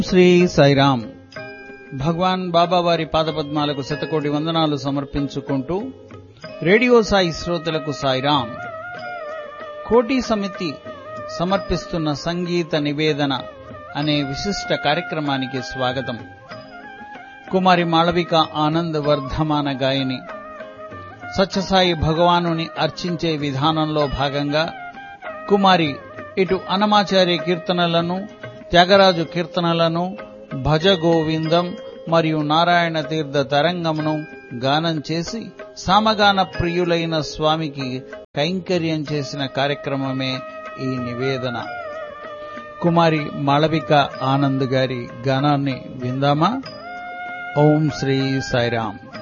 శ్రీ సాయిరామ్ భగవాన్ బాబా వారి పాదపద్మాలకు శతకోటి వందనాలు సమర్పించుకుంటూ రేడియో సాయి శ్రోతలకు సాయిరామ్ కోటి సమితి సమర్పిస్తున్న సంగీత నివేదన అనే విశిష్ట కార్యక్రమానికి స్వాగతం కుమారి మాళవిక ఆనంద్ వర్ధమాన గాయని సత్యసాయి భగవానుని అర్చించే విధానంలో భాగంగా కుమారి ఇటు అనమాచార్య కీర్తనలను త్యాగరాజు కీర్తనలను భజ గోవిందం మరియు నారాయణ తీర్థ తరంగమును గానం చేసి సామగాన ప్రియులైన స్వామికి కైంకర్యం చేసిన కార్యక్రమమే ఈ నివేదన కుమారి మాళవిక ఆనంద్ గారి గానాన్ని విందామా ఓం శ్రీ సాయిరామ్